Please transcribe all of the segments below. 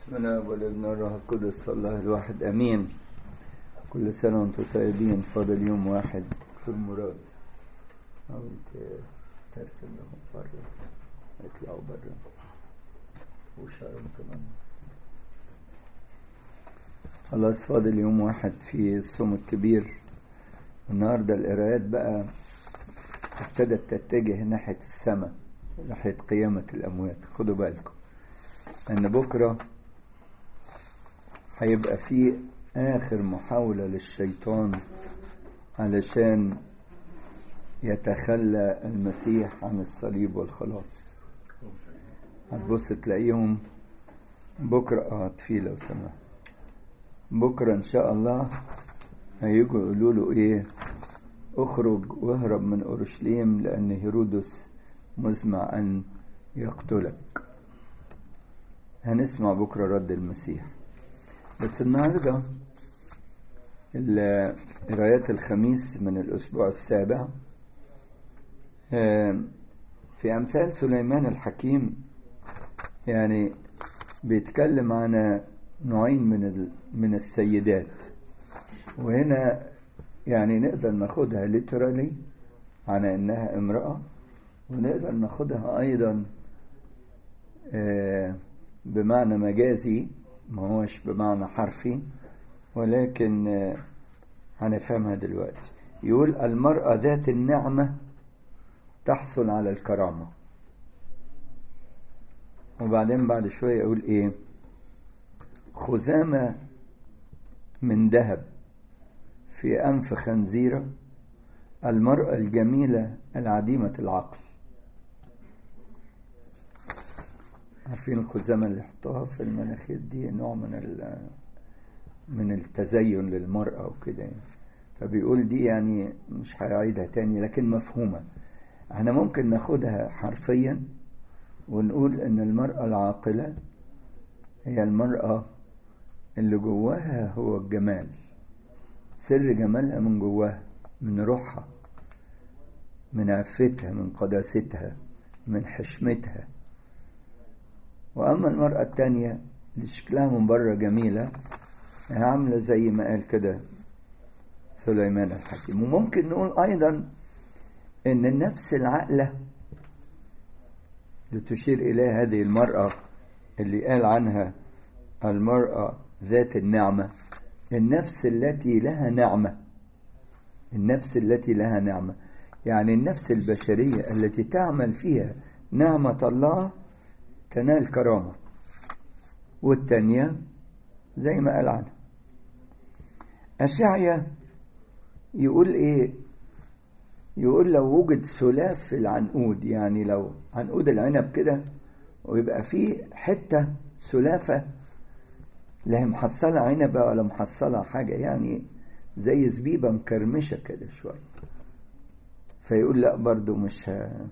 بسم الله والابن الروح القدس الله الواحد امين كل سنه وانتم طيبين فاضل يوم واحد دكتور مراد حاول تركب لهم بره يطلعوا بره وشرم كمان خلاص فاضل يوم واحد في الصوم الكبير النهارده القرايات بقى ابتدت تتجه ناحيه السماء ناحيه قيامه الاموات خدوا بالكم ان بكره هيبقى في آخر محاولة للشيطان علشان يتخلى المسيح عن الصليب والخلاص هتبص تلاقيهم بكرة اه اطفي لو سمحت بكرة إن شاء الله هيجوا يقولوا له إيه اخرج واهرب من أورشليم لأن هيرودس مزمع أن يقتلك هنسمع بكرة رد المسيح بس النهاردة قرايات الخميس من الأسبوع السابع في أمثال سليمان الحكيم يعني بيتكلم عن نوعين من من السيدات وهنا يعني نقدر ناخدها ليترالي على انها امرأة ونقدر ناخدها ايضا بمعنى مجازي ما هوش بمعنى حرفي ولكن هنفهمها دلوقتي يقول المرأة ذات النعمة تحصل على الكرامة وبعدين بعد شوية يقول ايه خزامة من ذهب في أنف خنزيرة المرأة الجميلة العديمة العقل عارفين الخزامة اللي يحطوها في المناخير دي نوع من من التزين للمرأة وكده يعني. فبيقول دي يعني مش هيعيدها تاني لكن مفهومة احنا ممكن ناخدها حرفيا ونقول ان المرأة العاقلة هي المرأة اللي جواها هو الجمال سر جمالها من جواها من روحها من عفتها من قداستها من حشمتها وأما المرأة التانية اللي شكلها من بره جميلة هي عاملة زي ما قال كده سليمان الحكيم وممكن نقول أيضا إن النفس العاقلة اللي تشير إليها هذه المرأة اللي قال عنها المرأة ذات النعمة النفس التي لها نعمة النفس التي لها نعمة يعني النفس البشرية التي تعمل فيها نعمة الله تنال كرامة والتانية زي ما قال عنها أشعيا يقول إيه يقول لو وجد سلاف في العنقود يعني لو عنقود العنب كده ويبقى فيه حتة سلافة لا محصلة عنبة ولا محصلة حاجة يعني زي زبيبة مكرمشة كده شوية فيقول لا برضو مش ه...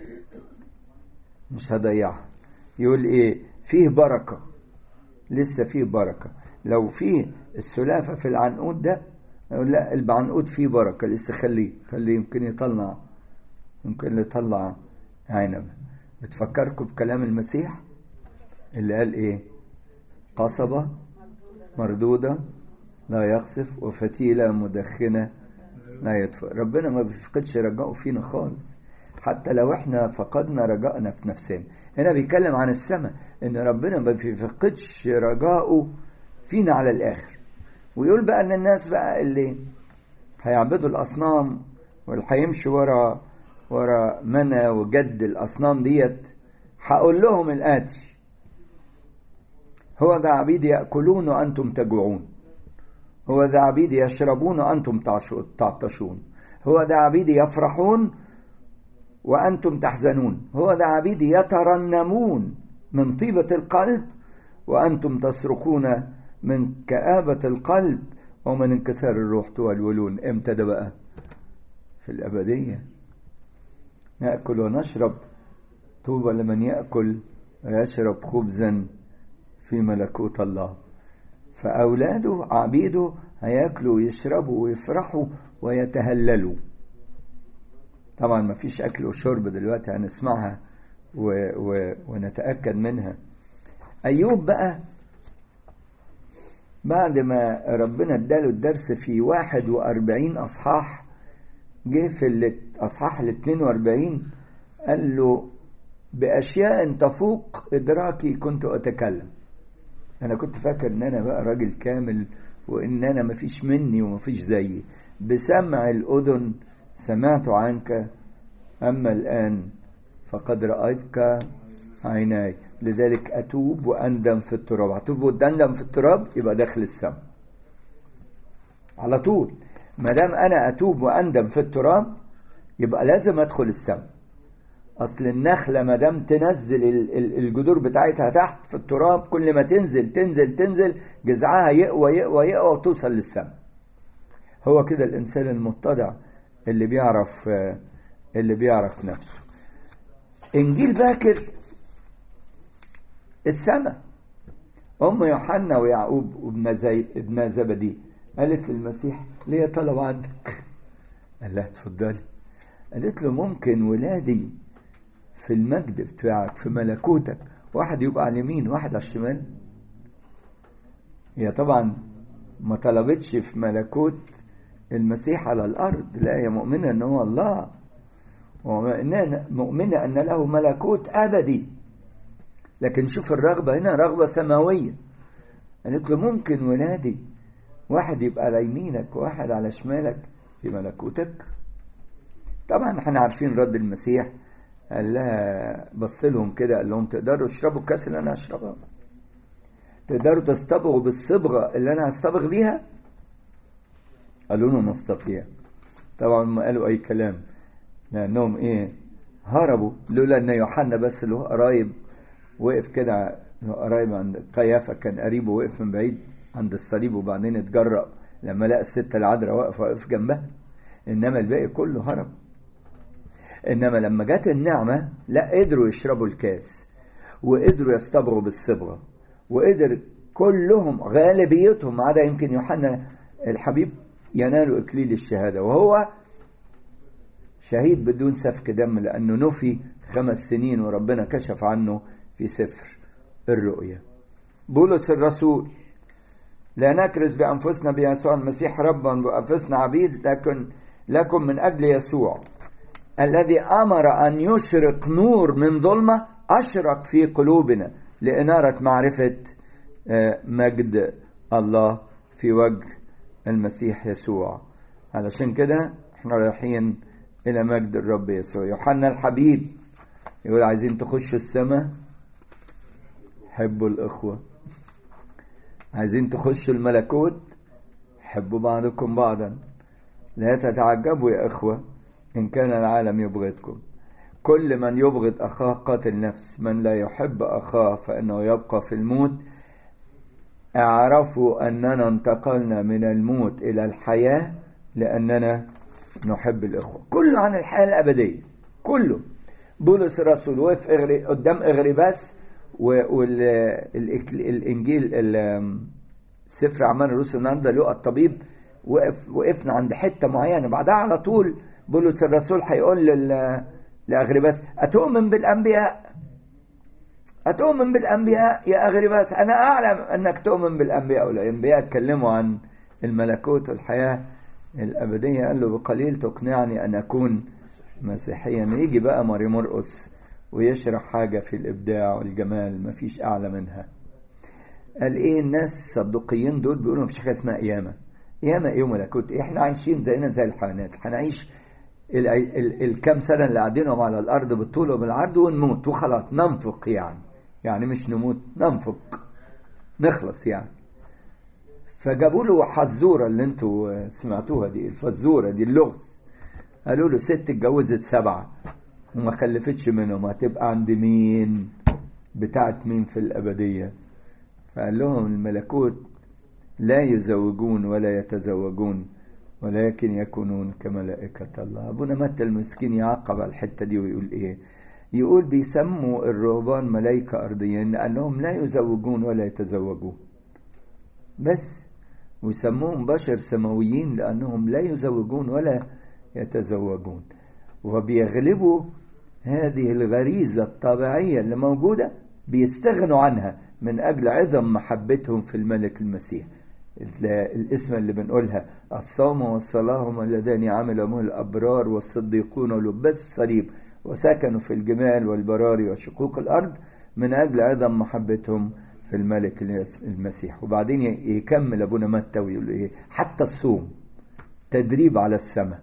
مش هضيعها يقول ايه فيه بركة لسه فيه بركة لو فيه السلافة في العنقود ده يقول لا العنقود فيه بركة لسه خليه خليه يمكن يطلع يمكن يطلع عنب بتفكركم بكلام المسيح اللي قال ايه قصبة مردودة لا يقصف وفتيلة مدخنة لا يطفئ ربنا ما بيفقدش رجاؤه فينا خالص حتى لو احنا فقدنا رجائنا في نفسنا هنا بيتكلم عن السماء ان ربنا ما بيفقدش رجاؤه فينا على الاخر ويقول بقى ان الناس بقى اللي هيعبدوا الاصنام واللي هيمشوا ورا ورا منى وجد الاصنام ديت هقول لهم الاتي هو ذا عبيد ياكلون وانتم تجوعون هو ذا عبيد يشربون وانتم تعطشون هو ذا عبيد يفرحون وأنتم تحزنون هو ذا عبيد يترنمون من طيبة القلب وأنتم تصرخون من كآبة القلب ومن انكسار الروح تولولون امتى ده بقى في الأبدية نأكل ونشرب طوبى لمن يأكل ويشرب خبزا في ملكوت الله فأولاده عبيده هياكلوا ويشربوا ويفرحوا ويتهللوا طبعا ما فيش أكل وشرب دلوقتي هنسمعها و... و... ونتأكد منها أيوب بقى بعد ما ربنا اداله الدرس في 41 اصحاح جه في الاصحاح ال 42 قال له باشياء تفوق ادراكي كنت اتكلم انا كنت فاكر ان انا بقى راجل كامل وان انا مفيش مني ومفيش زيي بسمع الاذن سمعت عنك اما الان فقد رايتك عيناي لذلك اتوب واندم في التراب اتوب واندم في التراب يبقى داخل السماء على طول ما دام انا اتوب واندم في التراب يبقى لازم ادخل السماء اصل النخله ما دام تنزل الجذور بتاعتها تحت في التراب كل ما تنزل تنزل تنزل جذعها يقوى يقوى يقوى وتوصل للسماء هو كده الانسان المتضع اللي بيعرف اللي بيعرف نفسه انجيل باكر السماء ام يوحنا ويعقوب وابن زي ابن زبدي قالت للمسيح ليه طلب عندك قال لها اتفضلي قالت له ممكن ولادي في المجد بتاعك في ملكوتك واحد يبقى على اليمين واحد على الشمال هي طبعا ما طلبتش في ملكوت المسيح على الارض لا هي مؤمنه ان هو الله ومؤمنه ان له ملكوت ابدي لكن شوف الرغبه هنا رغبه سماويه قالت له ممكن ولادي واحد يبقى على يمينك وواحد على شمالك في ملكوتك طبعا احنا عارفين رد المسيح قال لها بص لهم كده قال لهم تقدروا تشربوا الكاس اللي انا هشربها تقدروا تصطبغوا بالصبغه اللي انا هصطبغ بيها قالوا له نستطيع طبعا ما قالوا اي كلام لانهم ايه هربوا لولا ان يوحنا بس له قرايب وقف كده قرايب عند قيافه كان قريبه وقف من بعيد عند الصليب وبعدين اتجرأ لما لقى الست العذراء واقفه واقف جنبها انما الباقي كله هرب انما لما جت النعمه لا قدروا يشربوا الكاس وقدروا يصطبغوا بالصبغه وقدر كلهم غالبيتهم ما عدا يمكن يوحنا الحبيب ينالوا اكليل الشهاده وهو شهيد بدون سفك دم لانه نفي خمس سنين وربنا كشف عنه في سفر الرؤيا بولس الرسول لا نكرز بانفسنا بيسوع المسيح ربا وانفسنا عبيد لكن لكم من اجل يسوع الذي امر ان يشرق نور من ظلمه اشرق في قلوبنا لاناره معرفه مجد الله في وجه المسيح يسوع علشان كده احنا رايحين الى مجد الرب يسوع يوحنا الحبيب يقول عايزين تخشوا السماء حبوا الاخوه عايزين تخشوا الملكوت حبوا بعضكم بعضا لا تتعجبوا يا اخوه ان كان العالم يبغضكم كل من يبغض اخاه قاتل نفس من لا يحب اخاه فانه يبقى في الموت اعرفوا اننا انتقلنا من الموت الى الحياه لاننا نحب الاخوه كله عن الحياه الابديه كله بولس الرسول وقف إغري قدام اغرباس والانجيل سفر اعمال الرسل النهارده لقى الطبيب وقف وقفنا عند حته معينه بعدها على طول بولس الرسول هيقول لاغرباس اتؤمن بالانبياء أتؤمن بالأنبياء يا أغرباس أنا أعلم أنك تؤمن بالأنبياء والأنبياء اتكلموا عن الملكوت والحياة الأبدية قال له بقليل تقنعني أن أكون مسيحيا يجي بقى ماري مرقس ويشرح حاجة في الإبداع والجمال مفيش أعلى منها قال إيه الناس الصدقيين دول بيقولوا مفيش حاجة اسمها قيامة قيامة إيه وملكوت إيه إحنا عايشين زينا زي الحيوانات هنعيش الكام سنة اللي قاعدينهم على الأرض بالطول وبالعرض ونموت وخلاص ننفق يعني يعني مش نموت ننفق نخلص يعني فجابوا له حزورة اللي انتوا سمعتوها دي الفزورة دي اللغز قالوا له ست اتجوزت سبعة وما خلفتش منهم هتبقى عند مين بتاعت مين في الأبدية فقال لهم الملكوت لا يزوجون ولا يتزوجون ولكن يكونون كملائكة الله أبونا متى المسكين يعقب على الحتة دي ويقول إيه يقول بيسموا الرهبان ملائكة أرضيين لأنهم لا يزوجون ولا يتزوجون بس ويسموهم بشر سماويين لأنهم لا يزوجون ولا يتزوجون وبيغلبوا هذه الغريزة الطبيعية اللي موجودة بيستغنوا عنها من أجل عظم محبتهم في الملك المسيح الاسم اللي بنقولها الصوم والصلاة هما اللذان عملهم الأبرار والصديقون ولباس الصليب وسكنوا في الجمال والبراري وشقوق الأرض من أجل عظم محبتهم في الملك المسيح وبعدين يكمل أبونا متى ويقول إيه حتى الصوم تدريب على السماء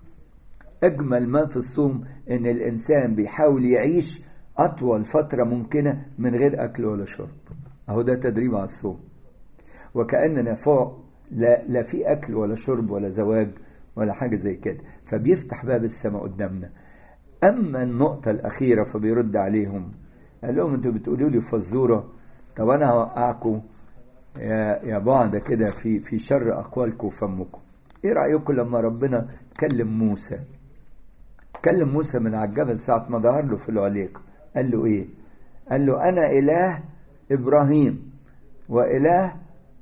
أجمل ما في الصوم إن الإنسان بيحاول يعيش أطول فترة ممكنة من غير أكل ولا شرب أهو ده تدريب على الصوم وكأننا فوق لا, لا في أكل ولا شرب ولا زواج ولا حاجة زي كده فبيفتح باب السماء قدامنا أما النقطة الأخيرة فبيرد عليهم قال لهم أنتوا بتقولوا لي فزورة طب أنا هوقعكم يا يا بعض كده في في شر أقوالكم وفمكم إيه رأيكم لما ربنا كلم موسى كلم موسى من على الجبل ساعة ما ظهر له في العليقة قال له إيه قال له أنا إله إبراهيم وإله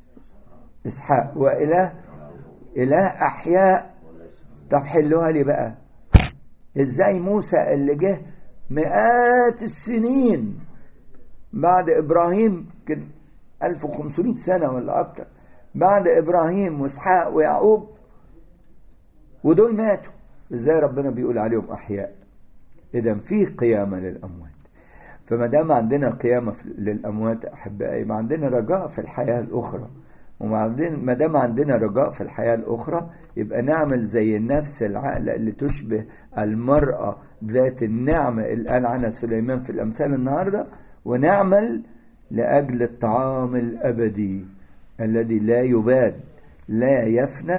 إسحاق وإله إله أحياء طب حلوها لي بقى إزاي موسى اللي جه مئات السنين بعد إبراهيم كان 1500 سنة ولا أكتر بعد إبراهيم وإسحاق ويعقوب ودول ماتوا إزاي ربنا بيقول عليهم أحياء إذا في قيامة للأموات فما دام عندنا قيامة للأموات أحبائي يبقى عندنا رجاء في الحياة الأخرى وما دام عندنا رجاء في الحياة الأخرى يبقى نعمل زي النفس العاقلة اللي تشبه المرأة ذات النعمة اللي قال عنها سليمان في الأمثال النهاردة ونعمل لأجل الطعام الأبدي الذي لا يباد لا يفنى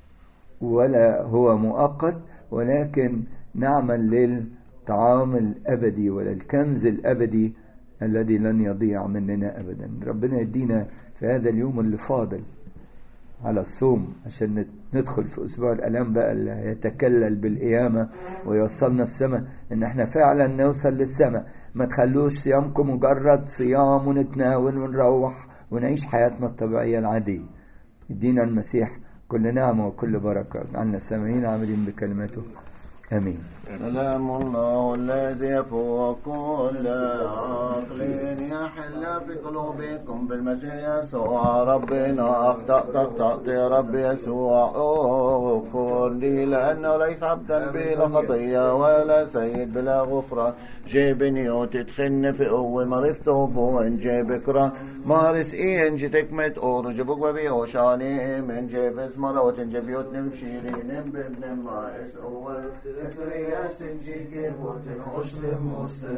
ولا هو مؤقت ولكن نعمل للطعام الأبدي وللكنز الأبدي الذي لن يضيع مننا أبدا ربنا يدينا في هذا اليوم اللي فاضل على الصوم عشان ندخل في أسبوع الألام بقى اللي يتكلل بالقيامة ويوصلنا السماء إن احنا فعلا نوصل للسماء ما تخلوش صيامكم مجرد صيام ونتناول ونروح ونعيش حياتنا الطبيعية العادية يدينا المسيح كل نعمة وكل بركة عنا السامعين عاملين بكلمته امين سلام الله الذي فوق كل عقل يحل في قلوبكم بالمسيح يسوع ربنا اخطأت اخطأت يا رب يسوع اغفر لي لانه ليس عبدا بلا خطيه ولا سيد بلا غفران جيبني وتدخلني في قوة مرفت وفوين جيبكرة مارس إيه إنجي تكمت أورو جبوك ببي وشاني من جيب اسمرا وتنجبيوت نمشيري نمبب نما اس أول تكرياس إنجي كيبوت نوشتم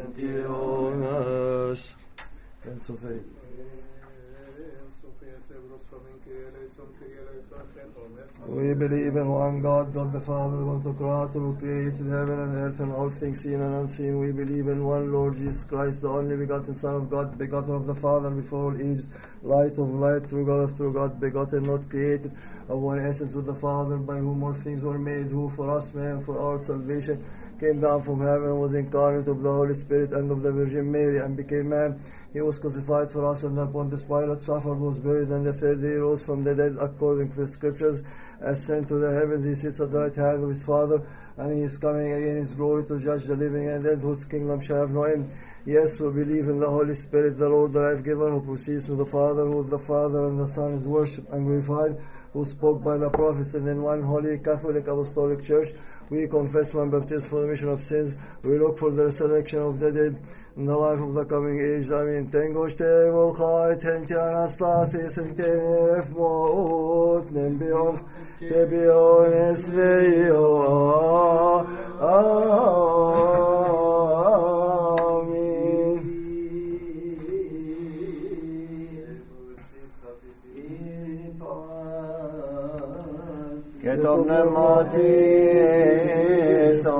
مستنتيونس Sofie. We believe in one God, God the Father, one to Creator, who created heaven and earth and all things seen and unseen. We believe in one Lord Jesus Christ, the only begotten Son of God, begotten of the Father before all ages, light of light, true God of true God, begotten, not created, of one essence with the Father, by whom all things were made, who for us man, for our salvation, came down from heaven, was incarnate of the Holy Spirit and of the Virgin Mary, and became man. He was crucified for us under Pontius Pilate, suffered, was buried, and the third day rose from the dead according to the Scriptures, ascended to the heavens. He sits at the right hand of his Father, and he is coming again in his glory to judge the living and dead, whose kingdom shall have no end. Yes, we believe in the Holy Spirit, the Lord, the life giver, who proceeds from the Father, who the Father and the Son is worshipped and glorified, who spoke by the prophets, and in one holy Catholic Apostolic Church. We confess one baptism for the remission of sins. We look for the resurrection of the dead and the life of the coming age. Amen. Tengosh tevol chai tenti anastasis and tenef moot nembion tebion esleio. Amen. Que ton pneumatis